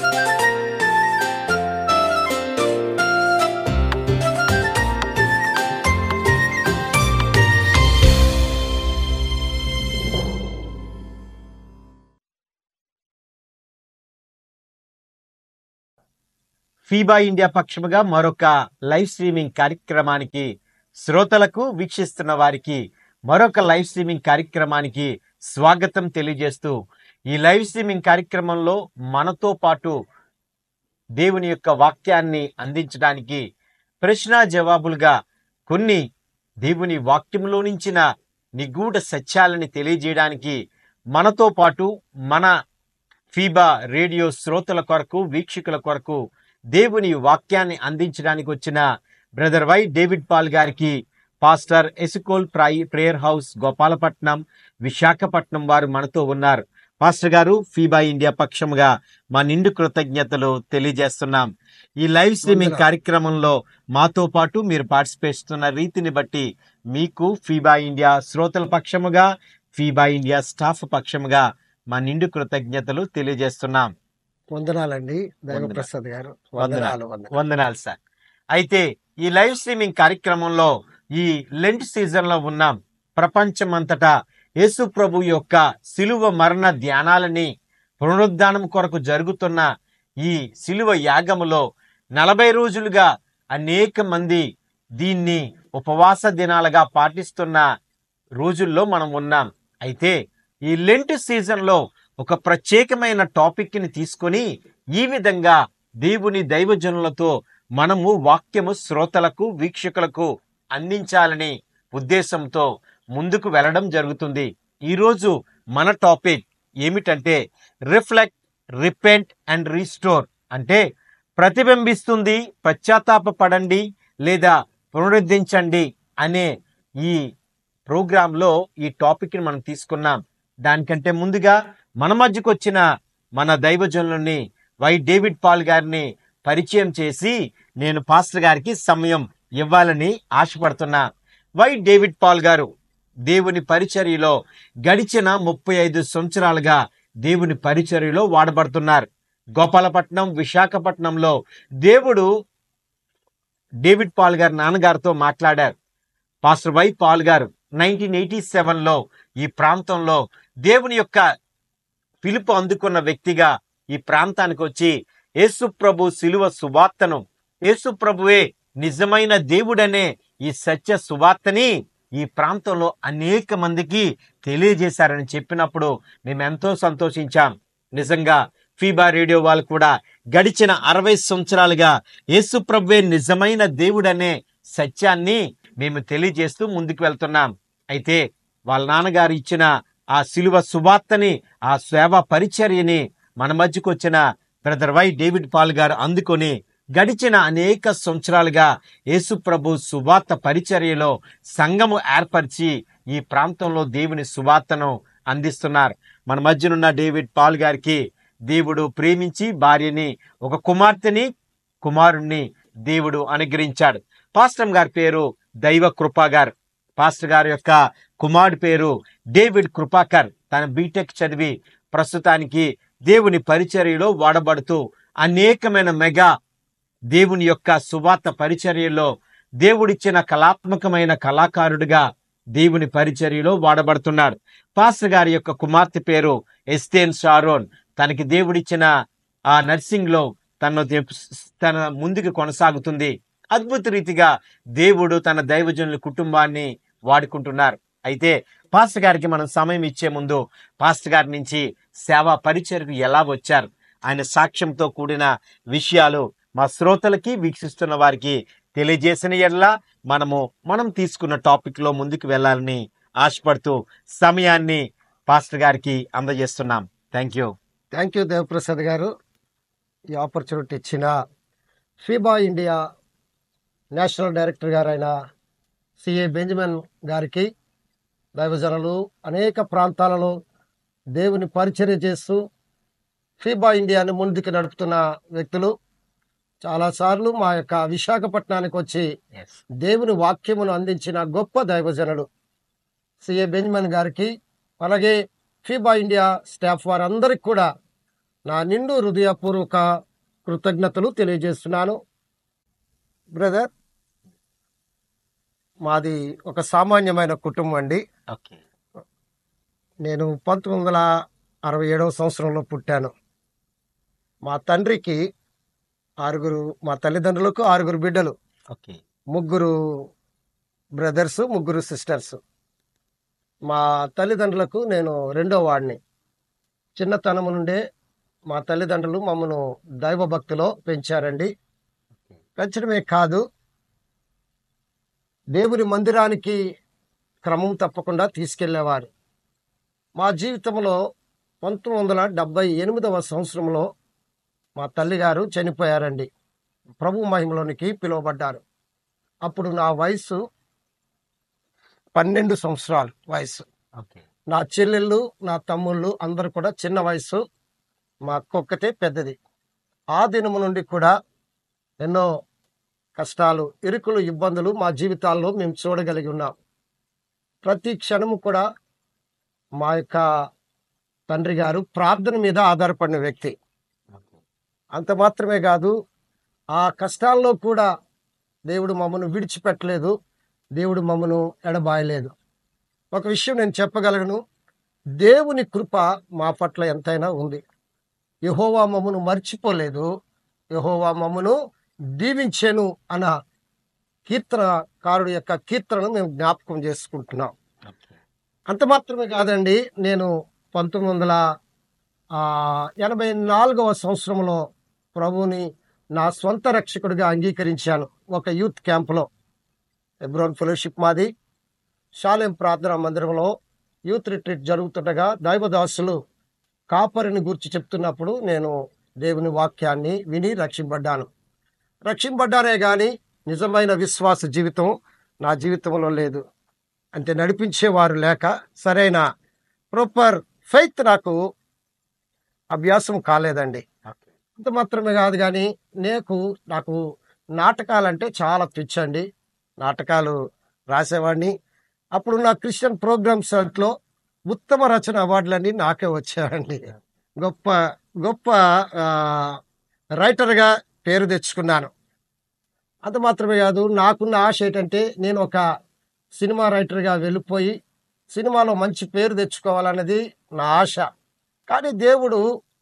FIBA India పక్షముగా మరొక live streaming కార్యక్రమానికి శ్రోతలకు వీక్షిస్తున్న వారికి మరొక లైవ్ స్ట్రీమింగ్ కార్యక్రమానికి స్వాగతం తెలియజేస్తూ ఈ లైవ్ స్ట్రీమింగ్ కార్యక్రమంలో మనతో పాటు దేవుని యొక్క వాక్యాన్ని అందించడానికి ప్రశ్న జవాబులుగా కొన్ని దేవుని వాక్యంలో నుంచిన నిగూఢ సత్యాలని తెలియజేయడానికి మనతో పాటు మన ఫీబా రేడియో శ్రోతల కొరకు వీక్షకుల కొరకు దేవుని వాక్యాన్ని అందించడానికి వచ్చిన బ్రదర్ వై డేవిడ్ పాల్ గారికి పాస్టర్ ఎసుకోల్ ప్రాయి ప్రేయర్ హౌస్ గోపాలపట్నం విశాఖపట్నం వారు మనతో ఉన్నారు పాస్టర్ గారు ఫీబా ఇండియా పక్షముగా మా నిండు కృతజ్ఞతలు తెలియజేస్తున్నాం ఈ లైవ్ స్ట్రీమింగ్ వందనాలు. కార్యక్రమంలో మాతో పాటు మీరు పార్టిసిపేట్ చేస్తున్న రీతిని బట్టి మీకు ఫీబా ఇండియా శ్రోతల పక్షముగా ఫీబా ఇండియా స్టాఫ్ పక్షముగా మా నిండు కృతజ్ఞతలు తెలియజేస్తున్నాం వందనాలండి వందనాలు. దైవప్రసాద్ గారు వందనాలు. వందనాలు వందనాలు వందనాలు సార్ అయితే ఈ లైవ్ స్ట్రీమింగ్ కార్యక్రమంలో ఈ లెంట్ సీజన్ లో ఉన్నాం ప్రపంచమంతటా యేసు ప్రభు యొక్క సిలువ మరణ ధ్యానాలని పునరుద్ధానం కొరకు జరుగుతున్న ఈ సిలువ యాగములో నలభై రోజులుగా అనేక మంది దీన్ని ఉపవాస దినాలుగా పాటిస్తున్న రోజుల్లో మనం ఉన్నాం అయితే ఈ లెంట్ సీజన్లో ఒక ప్రత్యేకమైన టాపిక్ ని తీసుకొని ఈ విధంగా దేవుని దైవజనులతో మనము వాక్యము శ్రోతలకు వీక్షకులకు అందించాలని ఉద్దేశంతో ముందుకు వెళ్ళడం జరుగుతుంది ఈరోజు మన టాపిక్ ఏమిటంటే రిఫ్లెక్ట్ రిపెంట్ అండ్ రీస్టోర్ అంటే ప్రతిబింబిస్తుంది పశ్చాత్తాపపడండి లేదా పునరుద్ధరించండి అనే ఈ ప్రోగ్రాంలో ఈ టాపిక్ని మనం తీసుకున్నాం దానికంటే ముందుగా మన మధ్యకు వచ్చిన మన దైవజనులని వై డేవిడ్ పాల్ గారిని పరిచయం చేసి నేను పాస్టర్ గారికి సమయం ఇవ్వాలని ఆశపడుతున్నా వై డేవిడ్ పాల్ గారు దేవుని పరిచర్యలో గడిచిన ముప్పై ఐదు సంవత్సరాలుగా దేవుని పరిచర్యలో వాడబడుతున్నారు గోపాలపట్నం విశాఖపట్నంలో దేవుడు డేవిడ్ పాల్ గారి నాన్నగారితో మాట్లాడారు పాస్టర్ వై పాల్ గారు నైన్టీన్ ఎయిటీ సెవెన్లో ఈ ప్రాంతంలో దేవుని యొక్క పిలుపు అందుకున్న వ్యక్తిగా ఈ ప్రాంతానికి వచ్చి యేసు ప్రభు శిలువ సువార్తను యేసు ప్రభువే నిజమైన దేవుడనే ఈ సత్య సువార్తని ఈ ప్రాంతంలో అనేక మందికి తెలియజేశారని చెప్పినప్పుడు మేము ఎంతో సంతోషించాం నిజంగా ఫీబా రేడియో వాళ్ళు కూడా గడిచిన అరవై సంవత్సరాలుగా యేసు ప్రభువే నిజమైన దేవుడనే సత్యాన్ని మేము తెలియజేస్తూ ముందుకు వెళ్తున్నాం అయితే వాళ్ళ నాన్నగారు ఇచ్చిన ఆ శిలువ సువార్తని ఆ సేవ పరిచర్యని మన మధ్యకు వచ్చిన బ్రదర్ వై డేవిడ్ పాల్ గారు అందుకొని గడిచిన అనేక సంవత్సరాలుగా యేసు ప్రభు సువార్త పరిచర్యలో సంఘము ఏర్పరిచి ఈ ప్రాంతంలో దేవుని సువార్తను అందిస్తున్నారు మన మధ్యనున్న డేవిడ్ పాల్ గారికి దేవుడు ప్రేమించి భార్యని ఒక కుమార్తెని కుమారుణ్ణి దేవుడు అనుగ్రహించాడు పాస్టర్ గారి పేరు దైవ కృపా గారు పాస్టర్ గారి యొక్క కుమారుడి పేరు డేవిడ్ కృపాకర్ తన బీటెక్ చదివి ప్రస్తుతానికి దేవుని పరిచర్యలో వాడబడుతూ అనేకమైన మెగా దేవుని యొక్క సువార్త పరిచర్యలో దేవుడిచ్చిన కళాత్మకమైన కళాకారుడిగా దేవుని పరిచర్యలో వాడబడుతున్నాడు పాస్టర్ గారి యొక్క కుమార్తె పేరు ఎస్తేన్ షారోన్ తనకి దేవుడిచ్చిన ఆ నర్సింగ్ లో తన తన ముందుకు కొనసాగుతుంది అద్భుత రీతిగా దేవుడు తన దైవజనుల కుటుంబాన్ని వాడుకుంటున్నారు అయితే పాస్టర్ గారికి మనం సమయం ఇచ్చే ముందు పాస్టర్ గారి నుంచి సేవా పరిచయకు ఎలా వచ్చారు ఆయన సాక్ష్యంతో కూడిన విషయాలు మా శ్రోతలకి వీక్షిస్తున్న వారికి తెలియజేసిన ఎడల మనము మనం తీసుకున్న టాపిక్ లో ముందుకు వెళ్ళాలని ఆశపడుతూ సమయాన్ని పాస్టర్ గారికి అందజేస్తున్నాం thank you thank you Devaprasad గారు ఈ ఆపర్చునిటీ ఇచ్చిన ఫీబా ఇండియా నేషనల్ డైరెక్టర్ గారైన సిఏ బెంజమిన్ గారికి దైవజనులు అనేక ప్రాంతాలలో దేవుని పరిచర్య చేస్తూ ఫీబా ఇండియాని ముందుకు నడుపుతున్న వ్యక్తులు చాలాసార్లు మా యొక్క విశాఖపట్నానికి వచ్చి దేవుని వాక్యమును అందించిన గొప్ప దైవజనుడు సిఏ బెంజమిన్ గారికి అలాగే ఫీబా ఇండియా స్టాఫ్ వారందరికి కూడా నా నిండు హృదయపూర్వక కృతజ్ఞతలు తెలియజేస్తున్నాను బ్రదర్ మాది ఒక సామాన్యమైన కుటుంబం అండి ఓకే నేను పంతొమ్మిది వందల అరవై ఏడవ సంవత్సరంలో పుట్టాను మా తండ్రికి ఆరుగురు మా తల్లిదండ్రులకు ఆరుగురు బిడ్డలు ఓకే ముగ్గురు బ్రదర్స్ ముగ్గురు సిస్టర్స్ మా తల్లిదండ్రులకు నేను రెండో వాడిని చిన్నతనం నుండే మా తల్లిదండ్రులు మమ్మను దైవభక్తిలో పెంచారండి పెంచడమే కాదు దేవుని మందిరానికి క్రమం తప్పకుండా తీసుకెళ్లేవారు మా జీవితంలో పంతొమ్మిది వందల డెబ్బై ఎనిమిదవ సంవత్సరంలో మా తల్లిగారు చనిపోయారండి ప్రభు మహిమలోనికి పిలువబడ్డారు అప్పుడు నా వయసు పన్నెండు సంవత్సరాలు వయసు ఓకే నా చెల్లెళ్ళు నా తమ్ముళ్ళు అందరూ కూడా చిన్న వయసు మా అక్కొక్కతే పెద్దది ఆ దినము నుండి కూడా ఎన్నో కష్టాలు ఇరుకులు ఇబ్బందులు మా జీవితాల్లో మేము చూడగలిగి ఉన్నాం ప్రతి క్షణము కూడా మా యొక్క తండ్రి గారు ప్రార్థన మీద ఆధారపడిన వ్యక్తి ఓకే అంత మాత్రమే కాదు ఆ కష్టాల్లో కూడా దేవుడు మమ్మను విడిచిపెట్టలేదు దేవుడు మమ్మను ఎడబాయలేదు ఒక విషయం నేను చెప్పగలను దేవుని కృప మా పట్ల ఎంతైనా ఉంది యహోవా మమ్మను మర్చిపోలేదు యహోవా మమ్మను దీవించాను అన్న కీర్తనకారుడి యొక్క కీర్తనను మేము జ్ఞాపకం చేసుకుంటున్నాం ఓకే అంత మాత్రమే కాదండి నేను పంతొమ్మిది వందల ఆ, ఎనభై నాలుగవ సంవత్సరంలో ప్రభువుని నా స్వంత రక్షకుడిగా అంగీకరించాను ఒక యూత్ క్యాంపులో ఎబ్రోన్ ఫెలోషిప్ మాది షాలెం ప్రార్థనా మందిరంలో యూత్ రిట్రీట్ జరుగుతుండగా దైవదాసులు కాపరిని గురించి చెప్తున్నప్పుడు నేను దేవుని వాక్యాన్ని విని రక్షింపడ్డాను రక్షింపడ్డానే కానీ నిజమైన విశ్వాస జీవితం నా జీవితంలో లేదు అంటే నడిపించేవారు లేక సరైన ప్రాపర్ ఫెయిత్ నాకు అభ్యాసం కాలేదండి ఓకే అంత మాత్రమే కాదు కానీ నేకు నాకు నాటకాలంటే చాలా పిచ్చండి నాటకాలు రాసేవాడిని అప్పుడు నా క్రిస్టియన్ ప్రోగ్రామ్స్ లో ఉత్తమ రచన అవార్డులన్నీ నాకే వచ్చాయండి గొప్ప గొప్ప ఆ, రైటర్గా పేరు తెచ్చుకున్నాను అంత మాత్రమే కాదు నాకున్న ఆశ ఏంటంటే నేను ఒక సినిమా రైటర్గా వెళ్ళిపోయి సినిమాలో మంచి పేరు తెచ్చుకోవాలన్నది నా ఆశ కానీ దేవుడు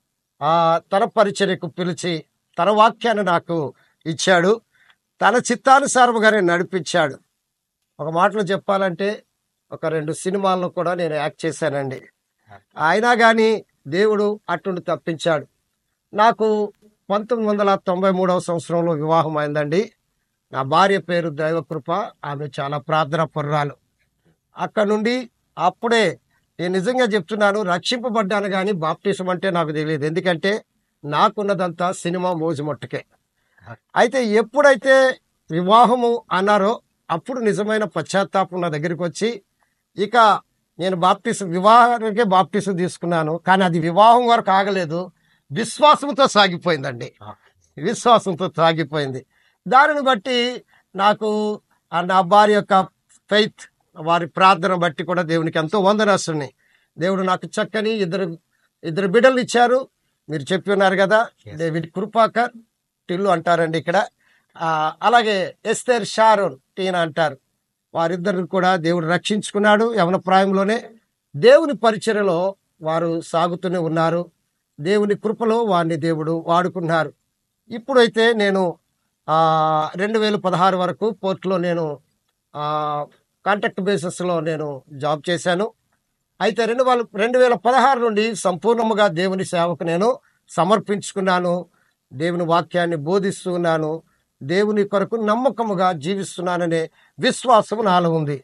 ఆ తన పరిచర్యకు పిలిచి తన వాక్యాన్ని నాకు ఇచ్చాడు తన చిత్తానుసారముగానే నడిపించాడు ఒక మాటలో చెప్పాలంటే ఒక రెండు సినిమాల్లో కూడా నేను యాక్ట్ చేశానండి అయినా కానీ దేవుడు అటుండి తప్పించాడు నాకు పంతొమ్మిది వందల తొంభై మూడవ సంవత్సరంలో వివాహం అయిందండి నా భార్య పేరు దైవకృప ఆమె చాలా ప్రార్థన పర్రాలు అక్కడ నుండి అప్పుడే నేను నిజంగా చెప్తున్నాను రక్షింపబడ్డాను కానీ బాప్టిజం అంటే నాకు తెలియదు ఎందుకంటే నాకున్నదంతా సినిమా మోజు మట్టుకే అయితే ఎప్పుడైతే వివాహము అన్నారో అప్పుడు నిజమైన పశ్చాత్తాపం నా దగ్గరికి వచ్చి ఇక నేను బాప్టిసం వివాహానికే బాప్టిసం తీసుకున్నాను కానీ అది వివాహం వరకు ఆగలేదు విశ్వాసంతో సాగిపోయిందండి విశ్వాసంతో సాగిపోయింది దానిని బట్టి నాకు ఆ నా భార్య యొక్క ఫెయిత్ వారి ప్రార్థన బట్టి కూడా దేవునికి ఎంతో వందనస్తున్నాయి దేవుడు నాకు చక్కని ఇద్దరు ఇద్దరు బిడ్డలు ఇచ్చారు మీరు చెప్పి ఉన్నారు కదా Yes. డేవిడ్ కృపాకర్ టిల్లు అంటారండి ఇక్కడ ఆ, అలాగే ఎస్తేర్ షారోన్ టీనా అంటారు వారిద్దరిని కూడా దేవుడు రక్షించుకున్నాడు యవన ప్రాయంలోనే దేవుని పరిచర్యలో వారు సాగుతూనే ఉన్నారు దేవుని కృపలో వారిని దేవుడు వాడుకున్నారు ఇప్పుడైతే నేను ఆ, రెండు వేల పదహారు వరకు పోర్ట్లో నేను ఆ, కాంట్రాక్ట్ బేసిస్లో నేను జాబ్ చేశాను అయితే రెండు వేల రెండు వేల పదహారు నుండి సంపూర్ణముగా దేవుని సేవకు నేను సమర్పించుకున్నాను దేవుని వాక్యాన్ని బోధిస్తూ ఉన్నాను దేవుని కొరకు నమ్మకముగా జీవిస్తున్నాననే విశ్వాసం నాలో ఉంది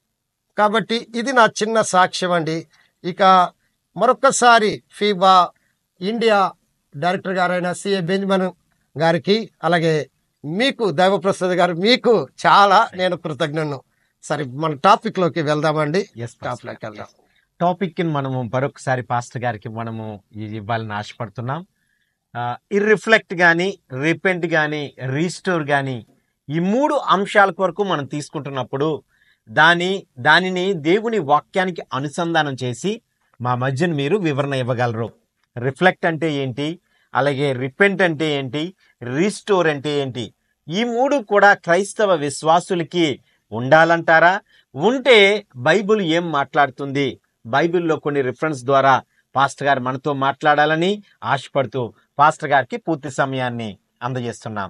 కాబట్టి ఇది నా చిన్న సాక్ష్యం అండి ఇక మరొకసారి ఫీబా ఇండియా డైరెక్టర్ గారైన సిఏ బెంజమిన్ గారికి అలాగే మీకు దైవప్రసాద్ గారు మీకు చాలా నేను కృతజ్ఞను సరే మన టాపిక్ లోకి వెళ్దామండి ఎస్ టాప్ లోకి వెళ్దాం టాపిక్ కి మనము మరొకసారి పాస్టర్ గారికి మనము ఇది ఇవ్వాలని ఆశపడుతున్నాం ఇర్రిఫ్లెక్ట్ కానీ రిపెంట్ కానీ రీస్టోర్ కానీ ఈ మూడు అంశాల కొరకు మనం తీసుకుంటున్నప్పుడు దాని దానిని దేవుని వాక్యానికి అనుసంధానం చేసి మా మధ్యన మీరు వివరణ ఇవ్వగలరు రిఫ్లెక్ట్ అంటే ఏంటి అలాగే రిపెంట్ అంటే ఏంటి రీస్టోర్ అంటే ఏంటి ఈ మూడు కూడా క్రైస్తవ విశ్వాసులకి ఉండాలంటారా ఉంటే బైబిల్ ఏం మాట్లాడుతుంది బైబిల్లో కొన్ని రిఫరెన్స్ ద్వారా పాస్టర్ గారు మనతో మాట్లాడాలని ఆశపడుతూ పాస్టర్ గారికి పూర్తి సమయాన్ని అందజేస్తున్నాం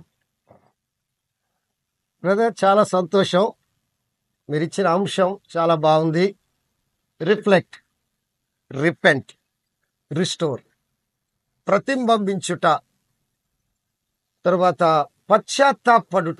బ్రదర్ చాలా సంతోషం మీరు ఇచ్చిన అంశం చాలా బాగుంది రిఫ్లెక్ట్ రిపెంట్ రిస్టోర్ ప్రతిబింబించుట తర్వాత పశ్చాత్తాపడుట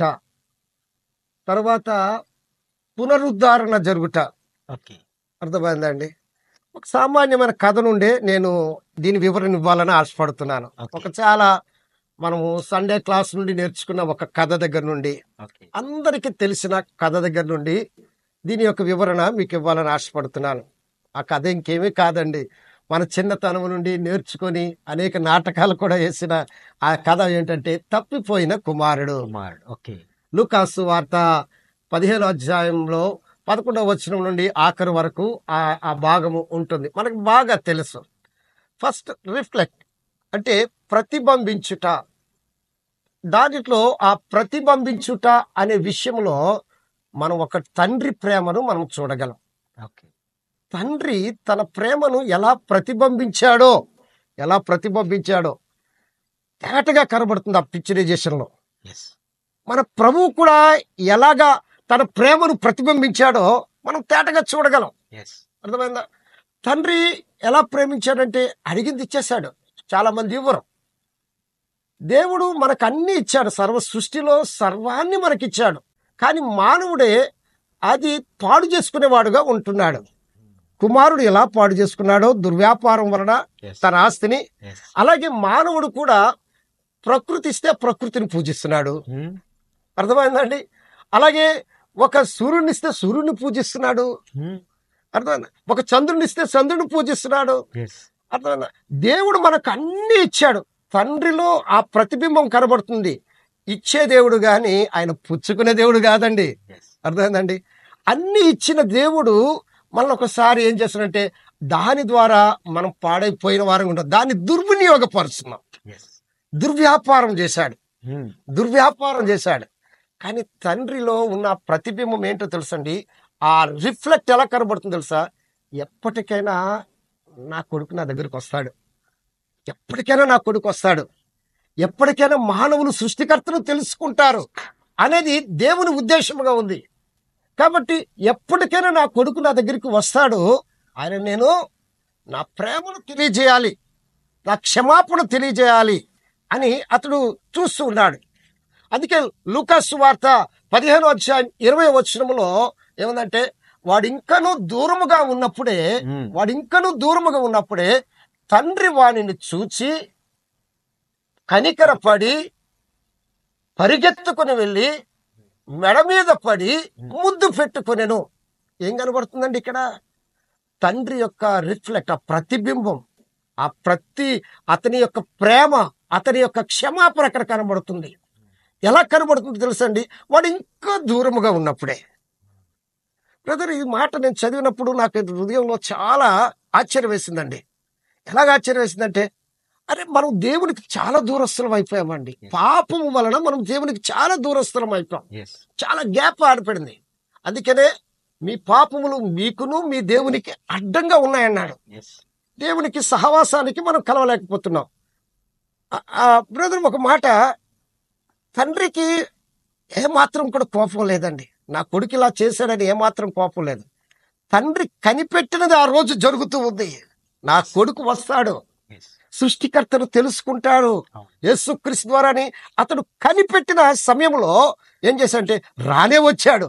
తర్వాత పునరుద్ధరణ జరుగుట ఓకే అర్థమైందండి ఒక సామాన్యమైన కథ నుండే నేను దీని వివరణ ఇవ్వాలని ఆశపడుతున్నాను Okay. ఒక చాలా మనము సండే క్లాస్ నుండి నేర్చుకున్న ఒక కథ దగ్గర నుండి ఓకే అందరికీ తెలిసిన కథ దగ్గర నుండి దీని యొక్క వివరణ మీకు ఇవ్వాలని ఆశపడుతున్నాను ఆ కథ ఇంకేమీ కాదండి మన చిన్నతనం నుండి నేర్చుకొని అనేక నాటకాలు కూడా వేసిన ఆ కథ ఏంటంటే తప్పిపోయిన కుమారుడు కుమారుడు ఓకే లూకాసు వార్త పదిహేను అధ్యాయంలో పదకొండవ వచనం నుండి ఆఖరి వరకు ఆ ఆ భాగము ఉంటుంది మనకు బాగా తెలుసు ఫస్ట్ రిఫ్లెక్ట్ అంటే ప్రతిబింబించుట దానిలో ఆ ప్రతిబింబించుట అనే విషయంలో మనం ఒక తండ్రి ప్రేమను మనం చూడగలం ఓకే తండ్రి తన ప్రేమను ఎలా ప్రతిబింబించాడో ఎలా ప్రతిబింబించాడో తేటగా కనబడుతుంది ఆ పిక్చరైజేషన్లో ఎస్ మన ప్రభువు కూడా ఎలాగా తన ప్రేమను ప్రతిబింబించాడో మనం తేటగా చూడగలం ఎస్ అర్థమైందా తండ్రి ఎలా ప్రేమించాడంటే అడిగింది ఇచ్చేశాడు చాలా మంది ఇవ్వరు దేవుడు మనకు అన్ని ఇచ్చాడు సర్వ సృష్టిలో సర్వాన్ని మనకిచ్చాడు కానీ మానవుడే అది పాడు చేసుకునేవాడుగా ఉంటున్నాడు కుమారుడు ఎలా పాడు చేసుకున్నాడో దుర్వ్యాపారం వలన ఎస్ తన ఆస్తిని ఎస్ అలాగే మానవుడు కూడా ప్రకృతి ఇస్తే ప్రకృతిని పూజిస్తున్నాడు అర్థమైందండి అలాగే ఒక సూర్యుని ఇస్తే సూర్యుని పూజిస్తున్నాడు అర్థమైందా ఒక చంద్రుని ఇస్తే చంద్రుని పూజిస్తున్నాడు ఎస్ అర్థమైందా దేవుడు మనకు అన్ని ఇచ్చాడు తండ్రిలో ఆ ప్రతిబింబం కనబడుతుంది ఇచ్చే దేవుడు గాని ఆయన పుచ్చుకునే దేవుడు కాదండి ఎస్ అర్థమైందండి అన్ని ఇచ్చిన దేవుడు మనల్ని ఒకసారి ఏం చేస్తాడంటే దాని ద్వారా మనం పాడైపోయిన వారం ఉంటాం దాన్ని దుర్వినియోగపరుస్తున్నాం ఎస్ దుర్వ్యాపారం చేశాడు దుర్వ్యాపారం చేశాడు కానీ తండ్రిలో ఉన్న ప్రతిబింబం ఏంటో తెలుసండి ఆ రిఫ్లెక్ట్ ఎలా కనబడుతుంది తెలుసా ఎప్పటికైనా నా కొడుకు నా దగ్గరికి వస్తాడు ఎప్పటికైనా నా కొడుకు వస్తాడు ఎప్పటికైనా మానవులు సృష్టికర్తను తెలుసుకుంటారు అనేది దేవుని ఉద్దేశముగా ఉంది కాబట్టి ఎప్పటికైనా నా కొడుకు నా దగ్గరికి వస్తాడు ఆయన నేను నా ప్రేమను తెలియజేయాలి నా క్షమాపణ తెలియజేయాలి అని అతడు చూస్తూ ఉన్నాడు అందుకే లూకాసు వార్త పదిహేను అధ్యాయం ఇరవై వచనములో ఏమందంటే వాడు ఇంకనూ దూరముగా ఉన్నప్పుడే వాడు ఇంకనూ దూరముగా ఉన్నప్పుడే తండ్రి వానిని చూచి కనికరపడి పరిగెత్తుకుని వెళ్ళి మెడ మీద పడి ముద్దు పెట్టుకునేను ఏం కనబడుతుందండి ఇక్కడ తండ్రి యొక్క రిఫ్లెక్ట్ ఆ ప్రతిబింబం ఆ ప్రతి అతని యొక్క ప్రేమ అతని యొక్క క్షమాపణ అక్కడ కనబడుతుంది ఎలా కనబడుతుంది తెలుసండి వాడు ఇంకా దూరముగా ఉన్నప్పుడే బ్రదర్ ఈ మాట నేను చదివినప్పుడు నాకు హృదయంలో చాలా ఆశ్చర్యం వేసిందండి ఎలాగ ఆశ్చర్యం వేసిందంటే అరే మనం దేవునికి చాలా దూరస్థలం అయిపోయామండి పాపము వలన మనం దేవునికి చాలా దూరస్థలం అయిపోయాం ఎస్ చాలా గ్యాప్ ఆడిపడింది అందుకనే మీ పాపములు మీకును మీ దేవునికి అడ్డంగా ఉన్నాయన్నాడు ఎస్ దేవునికి సహవాసానికి మనం కలవలేకపోతున్నాం బ్రదర్ ఒక మాట తండ్రికి ఏమాత్రం కూడా కోపం లేదండి నా కొడుకు ఇలా చేశాడని ఏమాత్రం కోపం లేదు తండ్రి కనిపెట్టినది ఆ రోజు జరుగుతూ ఉంది నా కొడుకు వస్తాడు ఎస్ సృష్టికర్తను తెలుసుకుంటాడు అవును. యేసుక్రీస్తు ద్వారాని అతడు కనిపెట్టిన సమయంలో ఏం చేశాడంటే రానే వచ్చాడు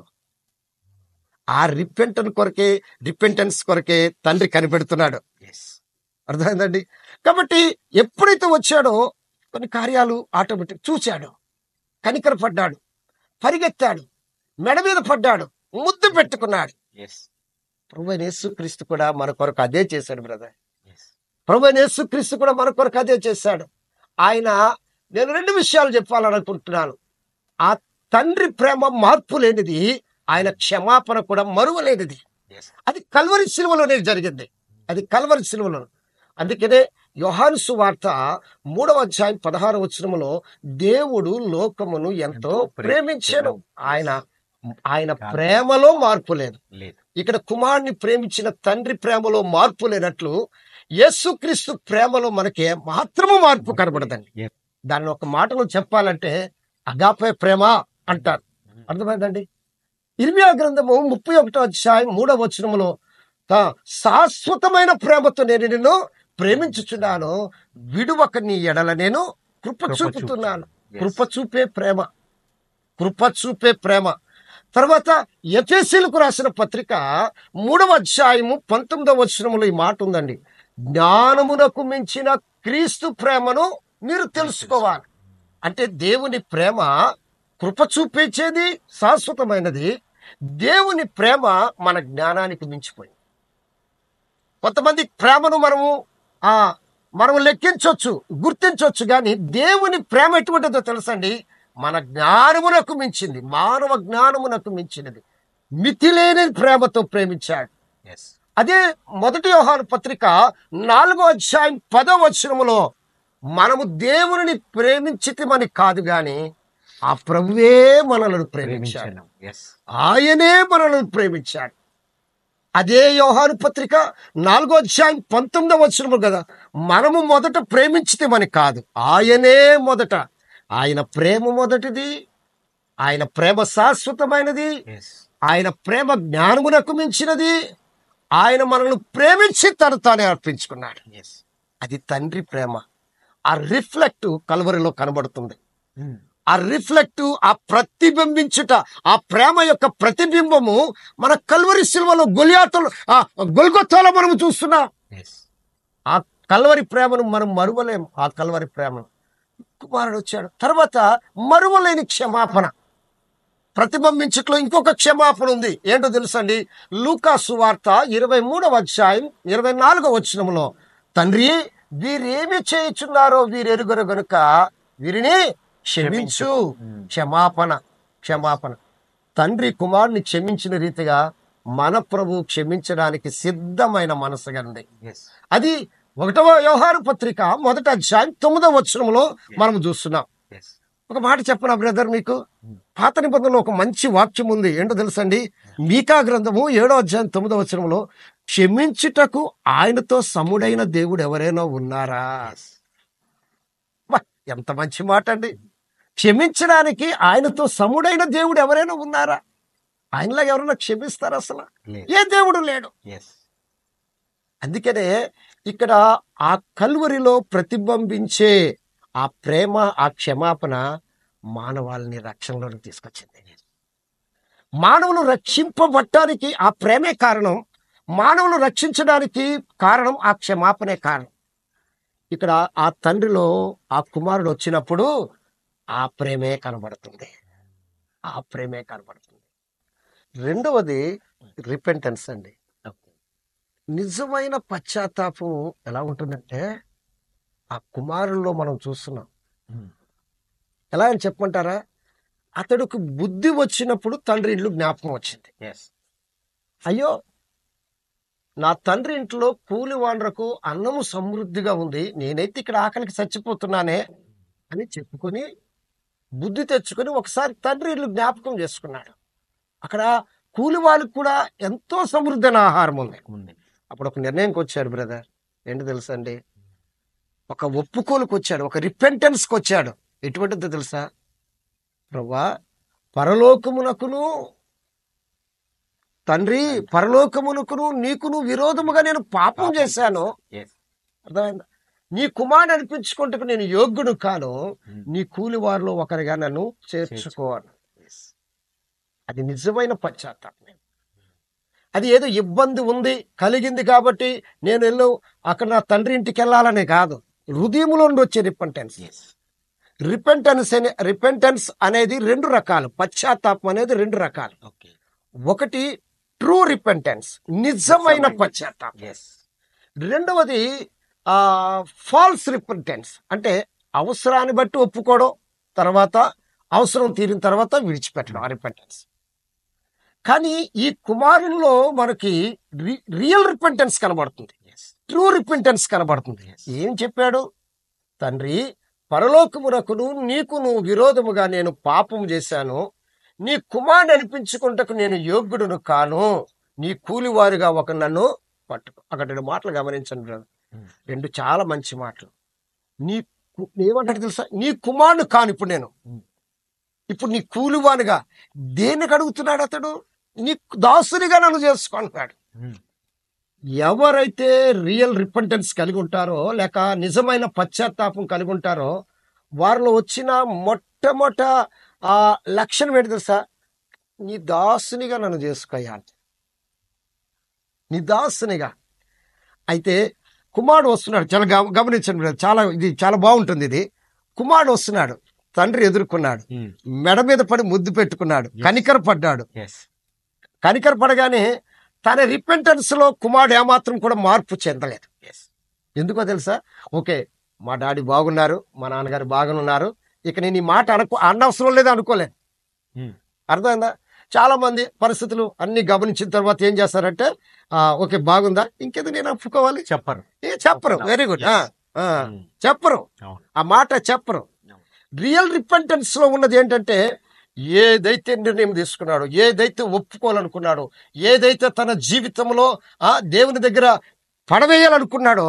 ఆ రిపెంటన్ కొరకే రిపెంటెన్స్ కొరకే తండ్రి కనిపెడుతున్నాడు ఎస్ అర్థమైందండి కాబట్టి ఎప్పుడైతే వచ్చాడో కొన్ని కార్యాలు ఆటోమేటిక్ చూశాడు కనికరపడ్డాడు పరిగెత్తాడు మెడ మీద పడ్డాడు ముద్దు పెట్టుకున్నాడు ఎస్ ప్రభు యేసుక్రీస్తు కూడా మన కొరకు అదే చేశాడు బ్రదర్ ఎస్ ప్రభు యేసుక్రీస్తు కూడా మన కొరకు అదే చేశాడు ఆయన నేను రెండు విషయాలు చెప్పాలనుకుంటున్నాను ఆ తండ్రి ప్రేమ మార్పు లేనిది ఆయన క్షమాపణ కూడా మరువలేనిది ఎస్ అది కల్వరి సిలువలోనే జరిగింది అది కల్వరి సిలువలో అందుకనే యోహాను సువార్త మూడవ అధ్యాయం పదహారు వచనములో దేవుడు లోకమును ఎంతో ఎంతో ప్రేమించాడు ప్రేమించెను. ఆయన ఆయన ప్రేమలో మార్పు లేదు లేదు ఇక్కడ కుమారుని ప్రేమించిన తండ్రి ప్రేమలో మార్పు లేనట్లు యేసుక్రీస్తు ప్రేమలో మనకి మాత్రము మార్పు కనబడదండి Yes. దాన్ని ఒక మాటలో చెప్పాలంటే అగాపే ప్రేమ అంటారు అర్థమైందండి ఇర్మియా గ్రంథము ముప్పై ఒకటో అధ్యాయం మూడవ వచనములో "తా- శాశ్వతమైన ప్రేమతో నేను నిన్ను ప్రేమించుచున్నాను విడువక నీ ఎడల నేను కృప కృప చూపుతున్నాను Yes. కృప చూపే ప్రేమ కృప చూపే ప్రేమ తర్వాత ఎఫెసీలకు రాసిన పత్రిక మూడవ అధ్యాయము పంతొమ్మిదవ వచనములో ఈ మాట ఉందండి జ్ఞానమునకు మించిన క్రీస్తు ప్రేమను మీరు తెలుసుకోవాలి అంటే దేవుని ప్రేమ కృప చూపించేది శాశ్వతమైనది దేవుని ప్రేమ మన జ్ఞానానికి మించిపోయింది కొంతమంది ప్రేమను మనము ఆ మనం లెక్కించవచ్చు గుర్తించవచ్చు కానీ దేవుని ప్రేమ ఎటువంటిదో తెలుసండి మన జ్ఞానమునకు మించింది మానవ జ్ఞానమునకు మించినది మితిలేని ప్రేమతో ప్రేమించాడు ఎస్ అదే మొదటి యోహాను పత్రిక నాలుగో అధ్యాయం పదో వచనములో మనము దేవుని ప్రేమించితమని కాదు గాని ఆ ప్రభువే మనలను ప్రేమించాడు ప్రేమించను ఎస్ ఆయనే మనలను ప్రేమించాడు అదే యోహాను పత్రిక నాలుగో అధ్యాయం పంతొమ్మిదో వచనము కదా మనము మొదట ప్రేమించితమని కాదు ఆయనే మొదట ఆయన ప్రేమ మొదటిది ఆయన ప్రేమ శాశ్వతమైనది ఎస్ ఆయన ప్రేమ జ్ఞానమునకు మించినది ఆయన మనల్ని ప్రేమించి తను తానే అర్పించుకున్నాడు ఎస్ అది తండ్రి ప్రేమ ఆ రిఫ్లెక్ట్ కలవరిలో కనబడుతుంది ఆ రిఫ్లెక్ట్ ఆ ప్రతిబింబించుట ఆ ప్రేమ యొక్క ప్రతిబింబము మన కల్వరి సిల్వలో గొలియాతలు ఆ గొల్గొత్తాలో మనం చూస్తున్నాం ఎస్ ఆ కల్వరి ప్రేమను మనం మరువలేము ఆ కల్వరి ప్రేమను కుమారుడు వచ్చాడు తర్వాత మరువలేని క్షమాపణ ప్రతిబింబించట్లో ఇంకొక క్షమాపణ ఉంది ఏంటో తెలుసండి లూకా సువార్త ఇరవై మూడవ అధ్యాయం ఇరవై నాలుగవ వచనములో తండ్రి వీరేమి చేయుచున్నారో వీరెరుగరు గనుక వీరిని క్షమించు క్షమాపణ క్షమాపణ తండ్రి కుమారుని క్షమించిన రీతిగా మన ప్రభు క్షమించడానికి సిద్ధమైన మనసు ఉంది ఎస్ అది ఒకటవ వ్యవహార పత్రిక మొదట అధ్యాయం తొమ్మిదవ వచనంలో మనం చూస్తున్నాం ఎస్ ఒక మాట చెప్పనా బ్రదర్ మీకు పాత నిబంధనలో ఒక మంచి వాక్యం ఉంది ఏంటో తెలుసండి మీకా గ్రంథము ఏడో అధ్యాయం తొమ్మిదవ వచనంలో క్షమించుటకు ఆయనతో సముడైన దేవుడు ఎవరైనా ఉన్నారా వా, ఎంత మంచి మాట అండి క్షమించడానికి ఆయనతో సముడైన దేవుడు ఎవరైనా ఉన్నారా ఆయనలా ఎవరైనా క్షమిస్తారా అసలు లేదు ఏ దేవుడు లేడు ఎస్ అందుకనే ఇక్కడ ఆ కల్వరిలో ప్రతిబింబించే ఆ ప్రేమ ఆ క్షమాపణ మానవాళిని రక్షణలోకి తీసుకొచ్చింది మానవులు రక్షింపబట్టానికి ఆ ప్రేమే కారణం మానవులు రక్షించడానికి కారణం ఆ క్షమాపణే కారణం ఇక్కడ ఆ తండ్రిలో ఆ కుమారుడు వచ్చినప్పుడు ఆ ప్రేమే కనబడుతుంది ఆ ప్రేమే కనబడుతుంది రెండవది రిపెంటెన్స్ అండి నిజమైన పశ్చాత్తాపం ఎలా ఉంటుందంటే ఆ కుమారుల్లో మనం చూస్తున్నాం ఎలా అని చెప్పమంటారా అతడికి బుద్ధి వచ్చినప్పుడు తండ్రి ఇల్లు జ్ఞాపకం వచ్చింది ఎస్ అయ్యో నా తండ్రి ఇంట్లో కూలి వాండ్రకు అన్నము సమృద్ధిగా ఉంది నేనైతే ఇక్కడ ఆకలికి చచ్చిపోతున్నానే అని చెప్పుకొని బుద్ధి తెచ్చుకొని ఒకసారి తండ్రి ఇల్లు జ్ఞాపకం చేసుకున్నాడు అక్కడ కూలి వాళ్ళకి కూడా ఎంతో సమృద్ధైన ఆహారం ఉంది ఉంది అప్పుడు ఒక నిర్ణయంకి వచ్చాడు బ్రదర్ ఏంటి తెలుసా అండి ఒక ఒప్పుకోలుకు వచ్చాడు ఒక రిపెంటెన్స్కి వచ్చాడు ఎటువంటిదో తెలుసా ప్రభా పరలోకమునకును తండ్రి పరలోకమునకును నీకును విరోధముగా నేను పాపం చేశాను ఎస్ అర్థమైందా నీ కుమారుడు అనిపించుకుంటకు నేను యోగ్యుడు కాను నీ కూలి వారిలో ఒకరిగా నన్ను చేర్చుకోవాలి ఎస్ అది నిజమైన పశ్చాత్తాపం అది ఏదో ఇబ్బంది ఉంది కలిగింది కాబట్టి నేను వెళ్ళు అక్కడ నా తండ్రి ఇంటికి వెళ్ళాలనే కాదు హృదయంలో నుండి వచ్చే రిపెంటెన్స్ ఎస్ రిపెంటెన్స్ అనే రిపెంటెన్స్ అనేది రెండు రకాలు పశ్చాత్తాపం అనేది రెండు రకాలు ఓకే ఒకటి ట్రూ రిపెంటెన్స్ నిజమైన పశ్చాత్తాపం ఎస్ రెండవది ఫాల్స్ రిపెంటెన్స్ అంటే అవసరాన్ని బట్టి ఒప్పుకోవడం తర్వాత అవసరం తీరిన తర్వాత విడిచిపెట్టడం ఆ రిపెంటెన్స్ కానీ ఈ కుమారుల్లో మనకి రియల్ రిపెంటెన్స్ కనబడుతుంది ట్రూ రిపెంటెన్స్ కనబడుతుంది ఏం చెప్పాడు తండ్రి పరలోకమునకును నీకు నువ్వు విరోధముగా నేను పాపము చేశాను నీ కుమారుని అనిపించుకుంటకు నేను యోగ్యుడును కాను నీ కూలివారుగా ఒక నన్ను పట్టుకో అక్కడ రెండు మాటలు గమనించండి brother. Hmm. రెండు చాలా మంచి మాటలు నీ కు- ఏమంటాడు తెలుసా నీ కుమారుడు కాను ఇప్పుడు నేను Hmm. ఇప్పుడు నీ కూలివానుగా దేనికి అడుగుతున్నాడు అతడు నీ దాసునిగా నన్ను చేసుకుంటున్నాడు ఎవరైతే రియల్ రిపెంటెన్స్ కలిగి ఉంటారో లేక నిజమైన పశ్చాత్తాపం కలిగి ఉంటారో వారిలో వచ్చిన మొట్టమొదట ఆ లక్షణం ఏంటి తెలుసా నీ దాసునిగా నన్ను చేసుకోయాలి నీ దాసునిగా అయితే కుమారుడు వస్తున్నాడు చాలా గమ- గమనించండి brother. చాలా ఇది చాలా బాగుంటుంది ఇది కుమారుడు వస్తున్నాడు తండ్రి ఎదుర్కొన్నాడు మెడ మీద పడి ముద్దు పెట్టుకున్నాడు Yes. కనికర పడ్డాడు ఎస్ కనికర పడగానే తన రిపెంటెన్స్ లో కుమారుడు ఏమాత్రం కూడా మార్పు చెందలేదు ఎస్ ఎందుకో తెలుసా ఓకే మా డాడీ బాగున్నారు మా నాన్నగారు బాగున్నారు ఇక నేను ఈ మాట అనుకో అనవసరం లేదు అనుకోలేను అర్థమైందా చాలా మంది పరిస్థితులు అన్ని గమనించిన తర్వాత ఏం చేస్తారంటే ఆ, ఓకే బాగుందా ఇంకేదో నేను ఒప్పుకోవాలి చెప్పరు ఏ చెప్పరు వెరీ గుడ్ Yes. చెప్పరు అవును. ఆ మాట చెప్పరు అవును. రియల్ రిపెంటెన్స్ లో ఉన్నది ఏంటంటే ఏదైతే నిర్ణయం తీసుకున్నాడో ఏదైతే ఒప్పుకోవాలనుకున్నాడో ఏదైతే తన జీవితంలో ఆ దేవుని దగ్గర పడవేయాలనుకున్నాడో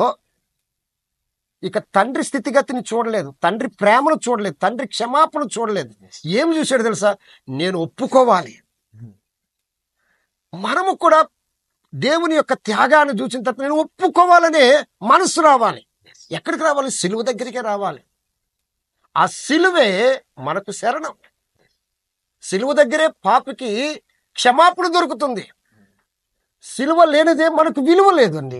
ఇక తండ్రి స్థితిగతిని చూడలేదు తండ్రి ప్రేమను చూడలేదు తండ్రి క్షమాపణ చూడలేదు ఏం చూశాడు తెలుసా నేను ఒప్పుకోవాలి Hmm. మనము కూడా దేవుని యొక్క త్యాగాన్ని చూసిన తర్వాత నేను ఒప్పుకోవాలనే మనసు రావాలి ఎక్కడికి రావాలి సిలువ దగ్గరికే రావాలి ఆ సిలువే మనకు శరణం సిలువ దగ్గరే పాపికి క్షమాపణ దొరుకుతుంది సిలువ లేనిదే మనకు విలువ లేదండి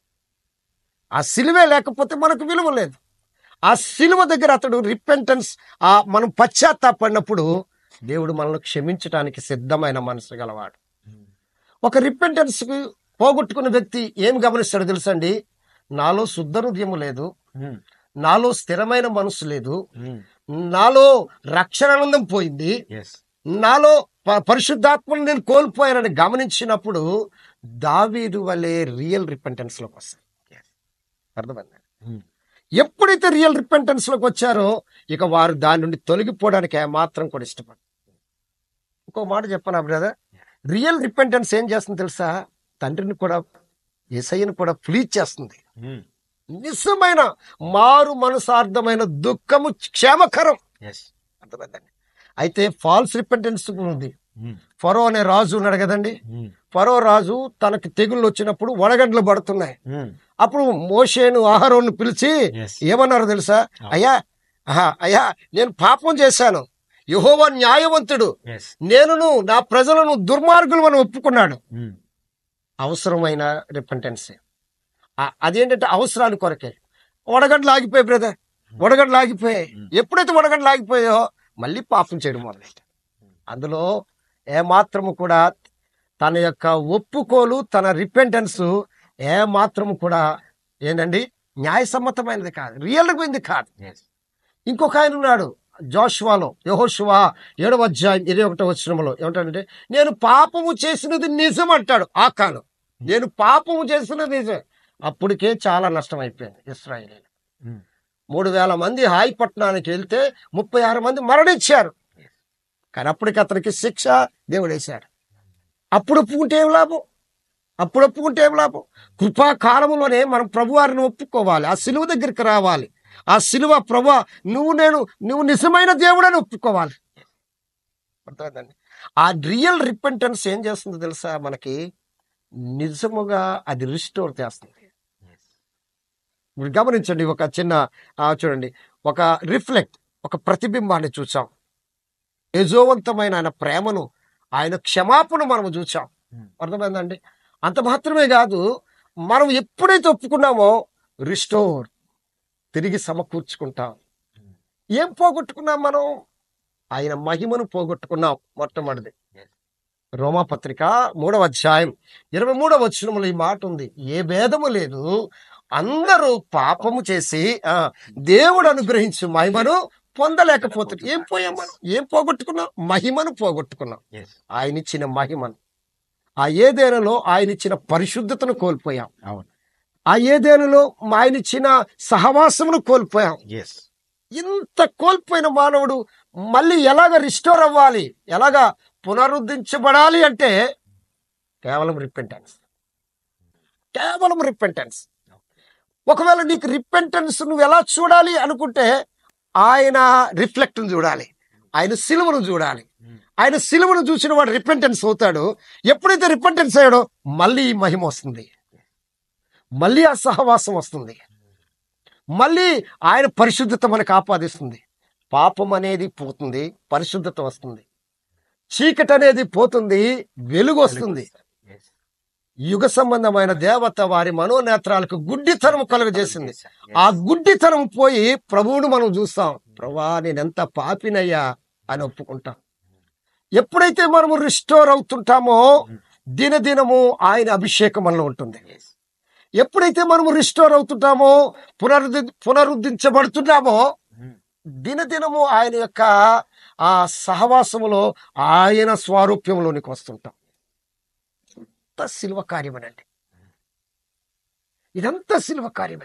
ఆ సిలువే లేకపోతే మనకు విలువ లేదు ఆ సిలువ దగ్గర అతడు రిపెంటెన్స్ ఆ మనం పశ్చాత్తాపడినప్పుడు దేవుడు మనల్ని క్షమించడానికి సిద్ధమైన మనసు గలవాడు ఒక రిపెంటెన్స్ పోగొట్టుకున్న వ్యక్తి ఏం గమనిస్తాడో తెలుసండి నాలో శుద్ధ హృదయము లేదు నాలో స్థిరమైన మనసు లేదు నాలో రక్షణానందం పోయింది ఎస్ నాలో ప- పరిశుద్ధాత్మను నేను కోల్పోయానని గమనించినప్పుడు దావీదు వలె రియల్ రిపెంటెన్స్ లోకి వస్తాయి అర్థమైంది ఎప్పుడైతే రియల్ రిపెంటెన్స్ లోకి వచ్చారో ఇక వారు దాని నుండి తొలగిపోవడానికి ఏమాత్రం కూడా ఇష్టపడరు ఇంకో మాట చెప్పనా బ్రదర్ రియల్ రిపెంటెన్స్ ఏం చేస్తుంది తెలుసా తండ్రిని కూడా ఎసయ్యను కూడా ప్లీజ్ చేస్తుంది నిజమైన మారు మనసార్థమైన దుఃఖము క్షేమకరం ఎస్ అర్థమైందండి అయితే ఫాల్స్ రిపెంటెన్స్ ఉంది ఫరో అనే రాజు ఉన్నాడు కదండి ఫరో రాజు తనకి తెగుళ్ళు వచ్చినప్పుడు వడగండ్లు పడుతున్నాయి అప్పుడు మోషేను ఆహారోను పిలిచి ఎస్ ఏమన్నారు తెలుసా అయ్యా ఆహా, అయ్యా నేను పాపం చేశాను యహోవా న్యాయవంతుడు ఎస్ నేనును నా ప్రజలను దుర్మార్గులు అని ఒప్పుకున్నాడు అవసరమైన రిపెంటెన్స్ అదేంటంటే అవసరాల కొరకే వడగండ్లు ఆగిపోయాయి బ్రదర్ వడగండ్లు ఆగిపోయాయి Hmm. ఎప్పుడైతే వడగండ్లు ఆగిపోయాయో మళ్ళీ పాపం చేయడం మొదలెట్టాడు అందులో ఏమాత్రము కూడా తన యొక్క ఒప్పుకోలు తన రిపెంటెన్స్ ఏమాత్రము కూడా ఏంటండి న్యాయసమ్మతమైనది కాదు రియల్ పోయింది కాదు ఎస్ ఇంకొక ఆయన ఉన్నాడు జోషువాలో యహోషువా ఏడవ అధ్యాయం ఇరవై ఒకటో వచ్చినంలో ఏమంటాడంటే నేను పాపము చేసినది నిజం అంటాడు ఆ కాలం నేను పాపము చేసినది నిజం అప్పటికే చాలా నష్టం అయిపోయింది ఇస్రాయేల్ మూడు వేల మంది హాయి పట్టణానికి వెళ్తే ముప్పై ఆరు మంది మరణించారు కానీ అప్పటికి అతనికి శిక్ష దేవుడు వేశాడు అప్పుడు ఒప్పుకుంటే ఏం లాభం అప్పుడు ఒప్పుకుంటే ఏం లాభం కృపా కాలంలోనే మనం ప్రభువారిని ఒప్పుకోవాలి ఆ సిలువ దగ్గరికి రావాలి ఆ సిలువ ప్రభు నువ్వు నేను నువ్వు నిజమైన దేవుడని ఒప్పుకోవాలి అర్థమైందండి ఆ రియల్ రిపెంటెన్స్ ఏం చేస్తుందో తెలుసా మనకి నిజముగా అది రిస్టోర్ చేస్తుంది మీరు గమనించండి ఒక చిన్న ఆ, చూడండి ఒక రిఫ్లెక్ట్ ఒక ప్రతిబింబాన్ని చూసాం యజోవంతమైన ఆయన ప్రేమను ఆయన క్షమాపణ మనం చూసాం Hmm. అర్థమైందండి అంత మాత్రమే కాదు మనం ఎప్పుడైతే ఒప్పుకున్నామో రిస్టోర్ తిరిగి సమకూర్చుకుంటాం Hmm. ఏం పోగొట్టుకున్నాం మనం ఆయన మహిమను పోగొట్టుకున్నాం మొట్టమొదటిది Yes. రోమాపత్రిక మూడవ అధ్యాయం ఇరవై మూడవ వచనములో ఈ మాట ఉంది ఏ భేదము లేదు అందరూ పాపము చేసి ఆ దేవుడు అనుగ్రహించు మహిమను పొందలేకపోతుంది ఏం పోయాం మనం ఏం పోగొట్టుకున్నాం మహిమను పోగొట్టుకున్నాం ఎస్ ఆయన ఇచ్చిన మహిమను ఆ ఏదేనలో ఆయన ఇచ్చిన పరిశుద్ధతను కోల్పోయాం అవును ఆ ఏదేనులో మా ఆయన ఇచ్చిన సహవాసమును కోల్పోయాం ఎస్ ఇంత కోల్పోయిన మానవుడు మళ్ళీ ఎలాగ రిస్టోర్ అవ్వాలి ఎలాగ పునరుద్ధరించబడాలి అంటే కేవలం రిపెంటెన్స్ కేవలం రిపెంటెన్స్ ఒకవేళ నీకు రిపెంటెన్స్ నువ్వు ఎలా చూడాలి అనుకుంటే ఆయన రిఫ్లెక్ట్ను చూడాలి ఆయన సిలువను చూడాలి ఆయన సిలువను చూసిన వాడు రిపెంటెన్స్ అవుతాడు ఎప్పుడైతే రిపెంటెన్స్ అయ్యాడో మళ్ళీ ఈ మహిమ వస్తుంది మళ్ళీ ఆ సహవాసం వస్తుంది మళ్ళీ ఆయన పరిశుద్ధత మనకు ఆపాదిస్తుంది పాపం అనేది పోతుంది పరిశుద్ధత వస్తుంది చీకటి అనేది పోతుంది వెలుగు వస్తుంది యుగ సంబంధమైన దేవత వారి మనోనేత్రాలకు గుడ్డితనం కలుగజేసింది ఆ గుడ్డితనం పోయి ప్రభువును మనం చూస్తాం ప్రభా నేనెంత పాపినయ్యా అని ఒప్పుకుంటాం ఎప్పుడైతే మనము రిస్టోర్ అవుతుంటామో దినదినము ఆయన అభిషేకం మనలో ఉంటుంది ఎప్పుడైతే మనము రిస్టోర్ అవుతుంటామో పునరుద్ధి పునరుద్ధరించబడుతున్నామో దినదినము ఆయన యొక్క ఆ సహవాసములో ఆయన స్వారూప్యంలోనికి వస్తుంటాం ఇంత శిల్వ కార్యమేనండి ఇదంతా శిల్వ కార్యమే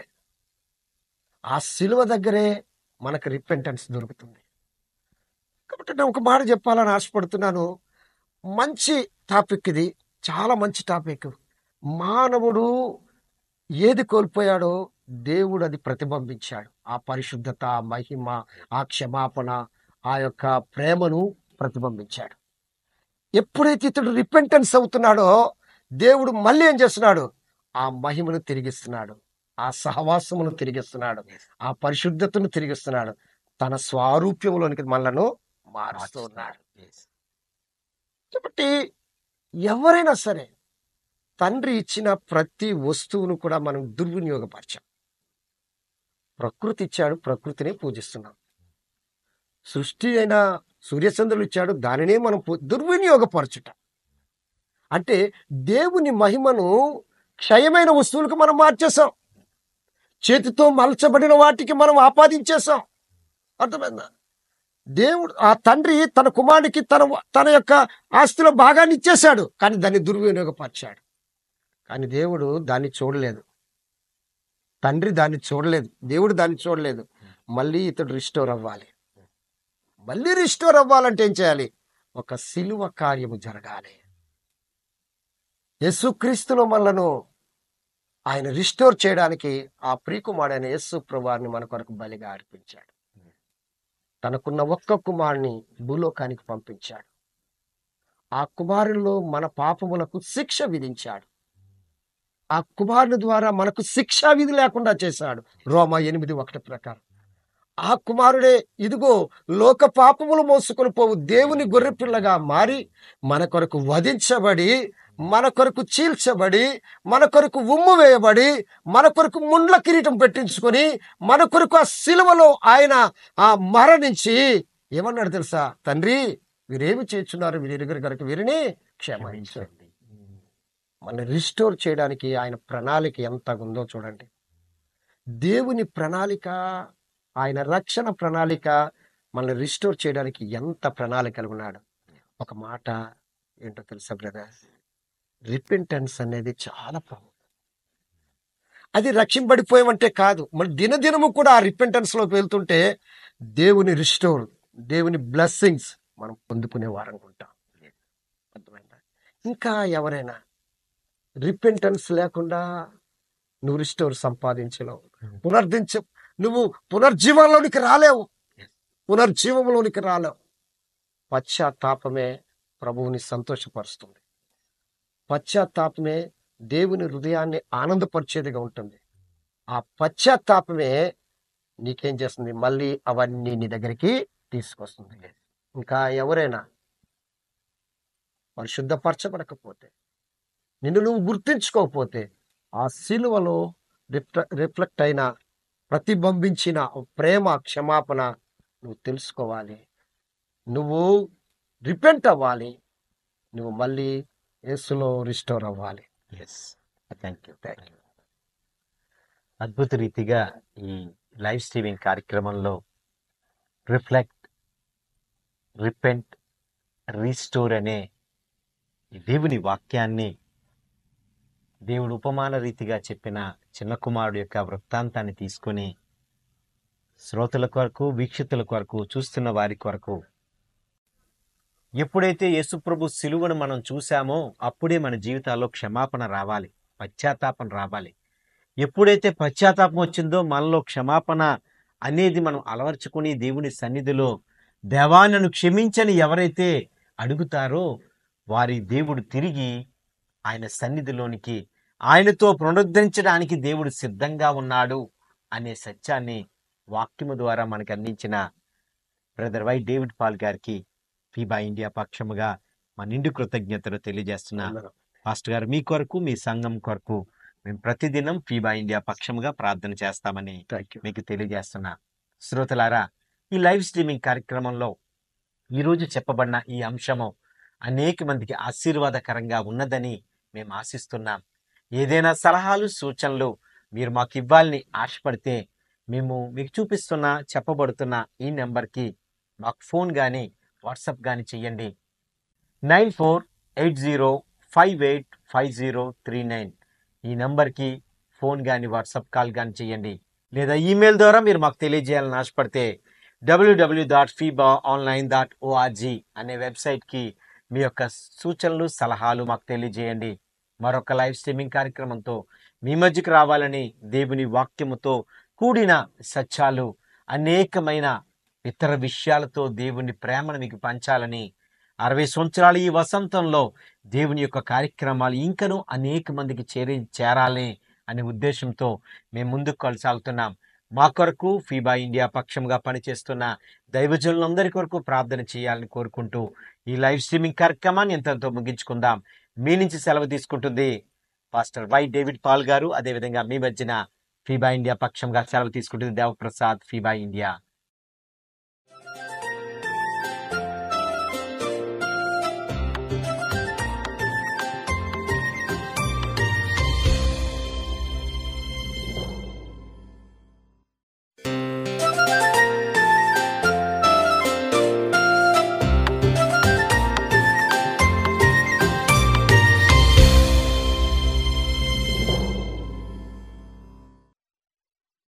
ఆ శిలువ దగ్గరే మనకు రిపెంటెన్స్ దొరుకుతుంది కాబట్టి నేను ఒక మాట చెప్పాలని ఆశపడుతున్నాను మంచి టాపిక్ ఇది చాలా మంచి టాపిక్ మానవుడు ఏది కోల్పోయాడో దేవుడు అది ప్రతిబింబించాడు ఆ పరిశుద్ధత ఆ మహిమ ఆ క్షమాపణ ఆ యొక్క ప్రేమను ప్రతిబింబించాడు ఎప్పుడైతే ఇతడు రిపెంటెన్స్ అవుతున్నాడో దేవుడు మళ్ళీ ఏం చేస్తున్నాడు ఆ మహిమను తిరిగిస్తున్నాడు ఆ సహవాసమును తిరిగిస్తున్నాడు ఆ పరిశుద్ధతను తిరిగిస్తున్నాడు తన స్వారూప్యంలోనికి మనలను మారుస్తూ ఉన్నాడు కాబట్టి ఎవరైనా సరే తండ్రి ఇచ్చిన ప్రతి వస్తువును కూడా మనం దుర్వినియోగపరచాం ప్రకృతి ఇచ్చాడు ప్రకృతిని పూజిస్తున్నాం సృష్టి అయిన సూర్యచంద్రులు ఇచ్చాడు దానినే మనం పూ- దుర్వినియోగపరచుట అంటే దేవుని మహిమను క్షయమైన వస్తువులకు మనం మార్చేసాం చేతితో మలచబడిన వాటికి మనం ఆపాదించేసాం అర్థమైందా దేవుడు ఆ తండ్రి తన కుమారుడికి తన తన యొక్క ఆస్తిలో భాగాన్ని ఇచ్చేశాడు కానీ దాన్ని దుర్వినియోగపరిచాడు కానీ దేవుడు దాన్ని చూడలేదు తండ్రి దాన్ని చూడలేదు దేవుడు దాన్ని చూడలేదు మళ్ళీ ఇతడు రిస్టోర్ అవ్వాలి మళ్ళీ రిస్టోర్ అవ్వాలంటే ఏం చేయాలి ఒక సిలువ కార్యము జరగాలి యేసుక్రీస్తులో మనలను ఆయన రిస్టోర్ చేయడానికి ఆ ప్రియకుమారుడైన యేసు ప్రభువారిని మన కొరకు బలిగా అర్పించాడు తనకున్న ఒక్క కుమారుని భూలోకానికి పంపించాడు ఆ కుమారుల్లో మన పాపములకు శిక్ష విధించాడు ఆ కుమారుని ద్వారా మనకు శిక్షా విధి లేకుండా చేశాడు రోమా ఎనిమిది ఒకటి ప్రకారం ఆ కుమారుడే ఇదిగో లోక పాపములు మోసుకొని పోవు దేవుని గొర్రెపిల్లగా మారి మన కొరకు వధించబడి మన కొరకు చీల్చబడి మన కొరకు ఉమ్ము వేయబడి మన కొరకు ముండ్ల కిరీటం పెట్టించుకొని మన కొరకు ఆ సిలువలో ఆయన ఆ మరణించి ఏమన్నాడు తెలుసా తండ్రి వీరేమి చేస్తున్నారు వీరిరువురి కొరకు వీరిని క్షమించండి మన రిస్టోర్ చేయడానికి ఆయన ప్రణాళిక ఎంత ఉందో చూడండి దేవుని ప్రణాళిక ఆయన రక్షణ ప్రణాళిక మనల్ని రిస్టోర్ చేయడానికి ఎంత ప్రణాళిక కలిగి ఉన్నాడు ఒక మాట ఏంటో తెలుసా బ్రదర్ రిపెంటెన్స్ అనేది చాలా ప్రాముఖ్యం అది రక్షింపడిపోయామంటే కాదు మన దినదినము కూడా ఆ రిపెంటెన్స్ లోకి వెళ్తుంటే దేవుని రిస్టోర్ దేవుని బ్లెస్సింగ్స్ మనం పొందుకునే వారనుకుంటాం అర్థమైందా ఇంకా ఎవరైనా రిపెంటెన్స్ లేకుండా నువ్వు రిస్టోర్ సంపాదించలేవు పునర్దించ నువ్వు పునర్జీవంలోనికి రాలేవు పునర్జీవంలోనికి రాలేవు పశ్చాత్తాపమే ప్రభువుని సంతోషపరుస్తుంది పశ్చాత్తాపమే దేవుని హృదయాన్ని ఆనందపరిచేదిగా ఉంటుంది ఆ పశ్చాత్తాపమే నీకేం చేస్తుంది మళ్ళీ అవన్నీ నీ దగ్గరికి తీసుకొస్తుంది ఇంకా ఎవరైనా పరిశుద్ధపరచబడకపోతే నిన్ను నువ్వు గుర్తించుకోకపోతే ఆ సిలువలో రిఫ్ల- రిఫ్లెక్ట్ అయిన ప్రతిబింబించిన ప్రేమ క్షమాపణ నువ్వు తెలుసుకోవాలి నువ్వు రిపెంట్ అవ్వాలి నువ్వు మళ్ళీ యేసులో రిస్టోర్ అవ్వాలి yes thank you thank you అద్భుత రీతిగా ఈ లైవ్ స్ట్రీమింగ్ కార్యక్రమంలో రిఫ్లెక్ట్ రిపెంట్ రీస్టోర్ అనే ఈ దేవుని వాక్యాన్ని దేవుడు ఉపమాన రీతిగా చెప్పిన చిన్న కుమారుడు యొక్క వృత్తాంతాన్ని తీసుకొని శ్రోతల కొరకు వీక్షితుల కొరకు చూస్తున్న వారి కొరకు ఎప్పుడైతే యేసుప్రభు సిలువను మనం చూసామో అప్పుడే మన జీవితాల్లో క్షమాపణ రావాలి పశ్చాత్తాపం రావాలి ఎప్పుడైతే పశ్చాత్తాపం వచ్చిందో మనలో క్షమాపణ అనేది మనం అలవర్చుకుని దేవుని సన్నిధిలో దేవా నన్ను క్షమించని ఎవరైతే అడుగుతారో వారి దేవుడు తిరిగి ఆయన సన్నిధిలోనికి ఆయనతో పునరుద్ధరించడానికి దేవుడు సిద్ధంగా ఉన్నాడు అనే సత్యాన్ని వాక్యము ద్వారా మనకు అందించిన బ్రదర్ వై డేవిడ్ పాల్ గారికి ఫీబా ఇండియా పక్షముగా మా నిండు కృతజ్ఞతలు తెలియజేస్తున్నా పాస్టర్ గారు మీ కొరకు మీ సంఘం కొరకు మేము ప్రతిదినం ఫీబా ఇండియా పక్షముగా ప్రార్థన చేస్తామని థ్యాంక్ యూ మీకు తెలియజేస్తున్నా శ్రోతలారా ఈ లైవ్ స్ట్రీమింగ్ కార్యక్రమంలో ఈరోజు చెప్పబడిన ఈ అంశము అనేక మందికి ఆశీర్వాదకరంగా ఉన్నదని మేము ఆశిస్తున్నాం ఏదైనా సలహాలు సూచనలు మీరు మాకు ఇవ్వాలని ఆశపడితే మేము మీకు చూపిస్తున్న చెప్పబడుతున్న ఈ నెంబర్కి మాకు ఫోన్ కానీ వాట్సాప్ కానీ చెయ్యండి nine four eight zero five eight five zero three nine ఈ నెంబర్కి ఫోన్ కానీ వాట్సాప్ కాల్ కానీ చేయండి లేదా ఈమెయిల్ ద్వారా మీరు మాకు తెలియజేయాలని ఆశపడితే WWW dot FEBA online dot ORG అనే వెబ్సైట్కి మీ యొక్క సూచనలు సలహాలు మాకు తెలియజేయండి మరొక లైవ్ స్ట్రీమింగ్ కార్యక్రమంతో మీ మధ్యకు రావాలని దేవుని వాక్యముతో కూడిన సత్యాలు అనేకమైన ఇతర విషయాలతో దేవుని ప్రేమను మీకు పంచాలని అరవై సంవత్సరాల ఈ వసంతంలో దేవుని యొక్క కార్యక్రమాలు ఇంకనూ అనేక మందికి చేరి చేరాలి అనే ఉద్దేశంతో మేము ముందుకు కొనసాగుతున్నాం మా కొరకు ఫీబా ఇండియా పక్షంగా పనిచేస్తున్న దైవజనులందరి కొరకు ప్రార్థన చేయాలని కోరుకుంటూ ఈ లైవ్ స్ట్రీమింగ్ కార్యక్రమాన్ని ఎంతతో ముగించుకుందాం మీ నుంచి సెలవు తీసుకుంటుంది పాస్టర్ వై డేవిడ్ పాల్ గారు అదేవిధంగా మీ మధ్యన ఫీబా ఇండియా పక్షంగా సెలవు తీసుకుంటుంది దేవప్రసాద్ ఫీబా ఇండియా